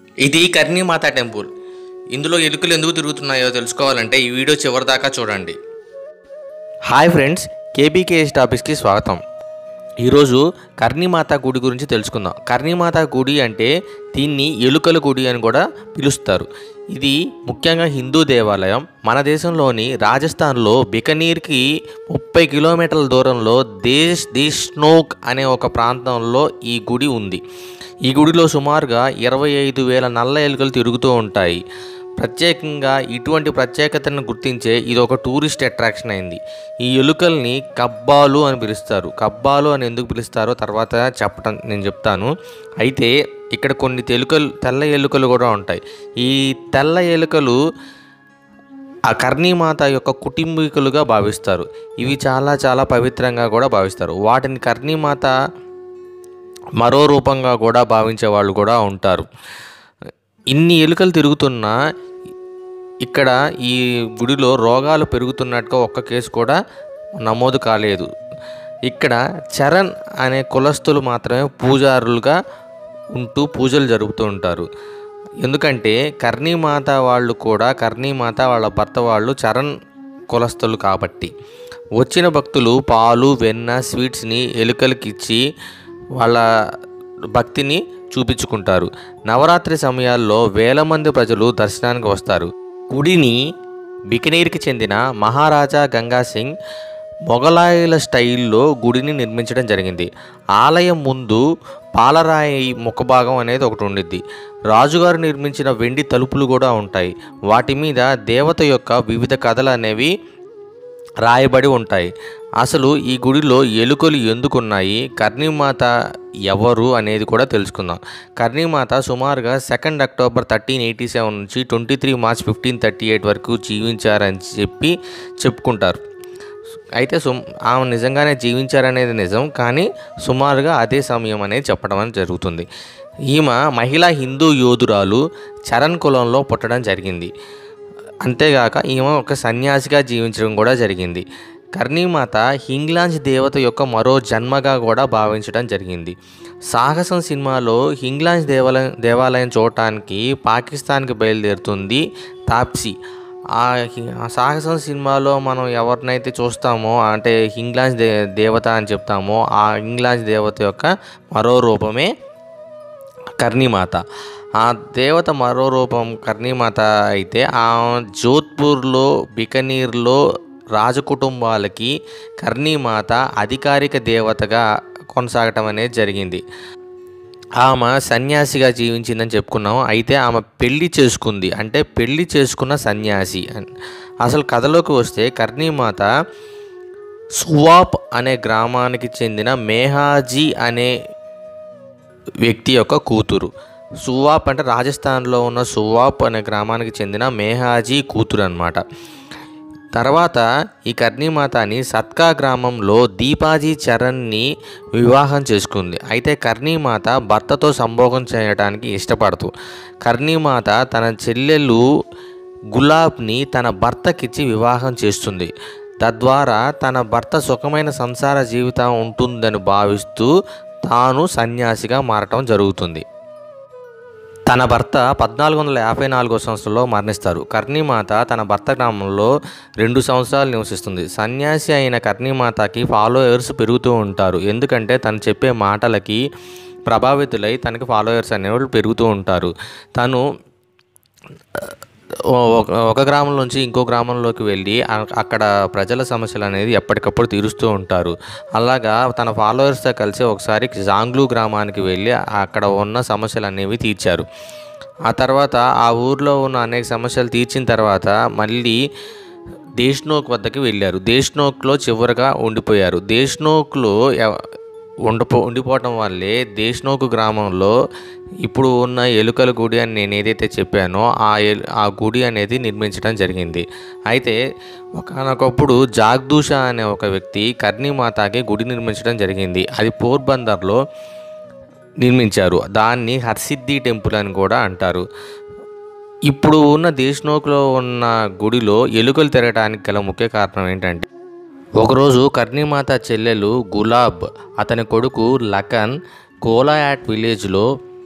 ఇది కర్ణీమాత టెంపుల్ ఇందులో ఎలుకలు ఎందుకు తిరుగుతున్నాయో తెలుసుకోవాలంటే ఈ వీడియో చివరి దాకా చూడండి హాయ్ ఫ్రెండ్స్ కేబీకేఎస్ టాపిక్స్కి స్వాగతం ఈరోజు కర్ణీమాత గుడి గురించి తెలుసుకుందాం కర్ణీమాత గుడి అంటే దీన్ని ఎలుకల గుడి అని కూడా పిలుస్తారు ఇది ముఖ్యంగా హిందూ దేవాలయం మన దేశంలోని రాజస్థాన్లో బికనీర్కి ముప్పై కిలోమీటర్ల దూరంలో దేశ్ దేశ్నోక్ అనే ఒక ప్రాంతంలో ఈ గుడి ఉంది ఈ గుడిలో సుమారుగా ఇరవై ఐదు వేల నల్ల ఎలుకలు తిరుగుతూ ఉంటాయి ప్రత్యేకంగా ఇటువంటి ప్రత్యేకతను గుర్తించే ఇది ఒక టూరిస్ట్ అట్రాక్షన్ అయింది ఈ ఎలుకల్ని కబ్బాలు అని పిలుస్తారు కబ్బాలు అని ఎందుకు పిలుస్తారో తర్వాత చెప్పటం నేను చెప్తాను అయితే ఇక్కడ కొన్ని తెలుకలు తెల్ల ఎలుకలు కూడా ఉంటాయి ఈ తెల్ల ఎలుకలు ఆ కర్ణీమాత యొక్క కుటుంబీకులుగా భావిస్తారు ఇవి చాలా చాలా పవిత్రంగా కూడా భావిస్తారు వాటిని కర్ణీమాత మరో రూపంగా కూడా భావించే వాళ్ళు కూడా ఉంటారు ఇన్ని ఎలుకలు తిరుగుతున్నా ఇక్కడ ఈ గుడిలో రోగాలు పెరుగుతున్నట్టుగా ఒక్క కేసు కూడా నమోదు కాలేదు ఇక్కడ చరణ్ అనే కులస్తులు మాత్రమే పూజారులుగా ఉంటూ పూజలు జరుపుతూ ఉంటారు ఎందుకంటే కర్ణీమాత వాళ్ళు కూడా కర్ణీమాత వాళ్ళ భర్త వాళ్ళు చరణ్ కులస్తులు కాబట్టి వచ్చిన భక్తులు పాలు వెన్న స్వీట్స్ని ఎలుకలకి ఇచ్చి వాళ్ళ భక్తిని చూపించుకుంటారు నవరాత్రి సమయాల్లో వేల మంది ప్రజలు దర్శనానికి వస్తారు గుడిని బికనీర్కి చెందిన మహారాజా గంగా సింగ్ మొఘలాయుల స్టైల్లో గుడిని నిర్మించడం జరిగింది ఆలయం ముందు పాలరాయి ముఖభాగం అనేది ఒకటి ఉండిద్ది రాజుగారు నిర్మించిన వెండి తలుపులు కూడా ఉంటాయి వాటి మీద దేవత యొక్క వివిధ కథలు అనేవి రాయబడి ఉంటాయి అసలు ఈ గుడిలో ఎలుకలు ఎందుకున్నాయి కర్ణీమాత ఎవరు అనేది కూడా తెలుసుకుందాం కర్ణీమాత సుమారుగా second October thirteen eighty seven నుంచి twenty three March fifteen thirty eight వరకు జీవించారని చెప్పి చెప్పుకుంటారు అయితే సుమ్ ఆమె నిజంగానే జీవించారనేది నిజం కానీ సుమారుగా అదే సమయం అనేది చెప్పడం అనేది జరుగుతుంది ఈమె మహిళా హిందూ యోధురాలు చరణ్ కులంలో పుట్టడం జరిగింది అంతేగాక ఈమె ఒక సన్యాసిగా జీవించడం కూడా జరిగింది కర్ణీమాత హింగ్లాంజ్ దేవత యొక్క మరో జన్మగా కూడా భావించడం జరిగింది సాహసం సినిమాలో హింగ్లాంజ్ దేవాలయం దేవాలయం చూడటానికి పాకిస్తాన్కి బయలుదేరుతుంది తాప్సీ ఆ హి- ఆ సాహసం సినిమాలో మనం ఎవరినైతే చూస్తామో అంటే హింగ్లాంజ్ దే దేవత అని చెప్తామో ఆ హింగ్లాంజ్ దేవత యొక్క మరో రూపమే కర్ణీమాత ఆ దేవత మరో రూపం కర్ణీమాత అయితే ఆ జోధ్పూర్లో బికనీర్లో రాజకుటుంబాలకి కర్ణీమాత అధికారిక దేవతగా కొనసాగటం అనేది జరిగింది ఆమె సన్యాసిగా జీవించిందని చెప్పుకున్నాం అయితే ఆమె పెళ్లి చేసుకుంది అంటే పెళ్లి చేసుకున్న సన్యాసి అని అసలు కథలోకి వస్తే కర్ణీమాత సువాప్ అనే గ్రామానికి చెందిన మేహాజీ అనే వ్యక్తి యొక్క కూతురు సువాప్ అంటే రాజస్థాన్లో ఉన్న సువాప్ అనే గ్రామానికి చెందిన మేహాజీ కూతురు అనమాట తర్వాత ఈ కర్ణీమాతని సత్కా గ్రామంలో దీపాజీ చరణ్ని వివాహం చేసుకుంది అయితే కర్ణీమాత భర్తతో సంభోగం చేయడానికి ఇష్టపడదు కర్ణీమాత తన చెల్లెలు గులాబ్ని తన భర్తకిచ్చి వివాహం చేస్తుంది తద్వారా తన భర్త సుఖమైన సంసార జీవితం ఉంటుందని భావిస్తూ తాను సన్యాసిగా మారటం జరుగుతుంది తన భర్త పద్నాలుగు వందల యాభై నాలుగో సంవత్సరంలో మరణిస్తారు కర్ణీమాత తన భర్త గ్రామంలో రెండు సంవత్సరాలు నివసిస్తుంది సన్యాసి అయిన కర్ణీమాతకి ఫాలోయర్స్ పెరుగుతూ ఉంటారు ఎందుకంటే తను చెప్పే మాటలకి ప్రభావితులై తనకి ఫాలోయర్స్ అనేవాళ్ళు పెరుగుతూ ఉంటారు తను ఓ- ఒక ఒక గ్రామం నుంచి ఇంకో గ్రామంలోకి వెళ్ళి అ- అక్కడ ప్రజల సమస్యలు అనేది ఎప్పటికప్పుడు తీరుస్తూ ఉంటారు అలాగా తన ఫాలోవర్స్తో కలిసి ఒకసారి జాంగ్లూ గ్రామానికి వెళ్ళి అక్కడ ఉన్న సమస్యలు అనేవి తీర్చారు ఆ తర్వాత ఆ ఊర్లో ఉన్న అనేక సమస్యలు తీర్చిన తర్వాత మళ్ళీ దేశ్నోక్ వద్దకు వెళ్ళారు దేశ్నోక్లో చివరిగా ఉండిపోయారు దేశ్నోక్లో ఎవ- ఉండిపో ఉండిపోవటం వల్లే దేశ్నోకు గ్రామంలో ఇప్పుడు ఉన్న ఎలుకల గుడి అని నేను ఏదైతే చెప్పానో ఆ ఎల్ ఆ గుడి అనేది నిర్మించడం జరిగింది అయితే ఒకనొకప్పుడు జాగ్దూష అనే ఒక వ్యక్తి కర్ణీమాతాకి గుడి నిర్మించడం జరిగింది అది పోర్బందర్లో నిర్మించారు దాన్ని హర్సిద్ధి టెంపుల్ అని కూడా అంటారు ఇప్పుడు ఉన్న దేశ్నోక్లో ఉన్న గుడిలో ఎలుకలు తిరగడానికి గల ముఖ్య కారణం ఏంటంటే ఒకరోజు కర్ణీమాత చెల్లెలు గులాబ్ అతని కొడుకు లఖన్ కోలాయాట్ విలేజ్లో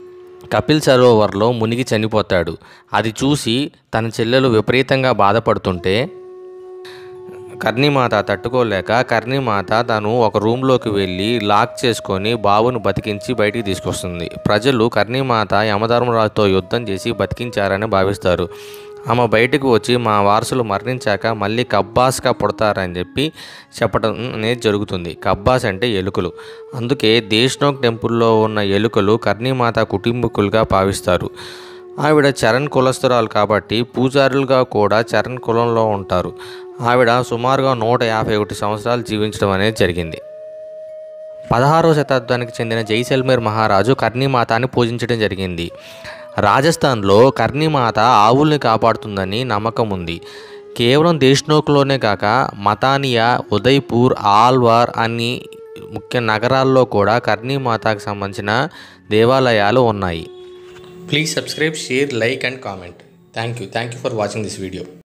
కపిల్ సరోవర్లో మునిగి చనిపోతాడు అది చూసి తన చెల్లెలు విపరీతంగా బాధపడుతుంటే కర్ణిమాత తట్టుకోలేక కర్ణిమాత తను ఒక రూమ్లోకి వెళ్ళి లాక్ చేసుకొని బాబును బతికించి బయటికి తీసుకొస్తుంది ప్రజలు కర్ణిమాత యమధర్మరాజుతో యుద్ధం చేసి బతికించారని భావిస్తారు ఆమె బయటకు వచ్చి మా వారసులు మరణించాక మళ్ళీ కబ్బాస్గా పుడతారని చెప్పి చెప్పడం అనేది జరుగుతుంది కబ్బాస్ అంటే ఎలుకలు అందుకే దేశ్నోక్ టెంపుల్లో ఉన్న ఎలుకలు కర్ణిమాత కుటుంబకులుగా భావిస్తారు ఆవిడ చరణ్ కులస్తురాలు కాబట్టి పూజారులుగా కూడా చరణ్ కులంలో ఉంటారు ఆవిడ సుమారుగా నూట యాభై ఒకటి సంవత్సరాలు జీవించడం అనేది జరిగింది పదహారవ శతాబ్దానికి చెందిన జైసల్మేర్ మహారాజు కర్ణీమాతాని పూజించడం జరిగింది రాజస్థాన్లో కర్ణీమాత ఆవుల్ని కాపాడుతుందని నమ్మకం ఉంది కేవలం దేశ్నోక్లోనే కాక మతానియా ఉదయ్పూర్ ఆల్వార్ అన్ని ముఖ్య నగరాల్లో కూడా కర్ణీమాతకు సంబంధించిన దేవాలయాలు ఉన్నాయి please subscribe share like and comment thank you thank you for watching this video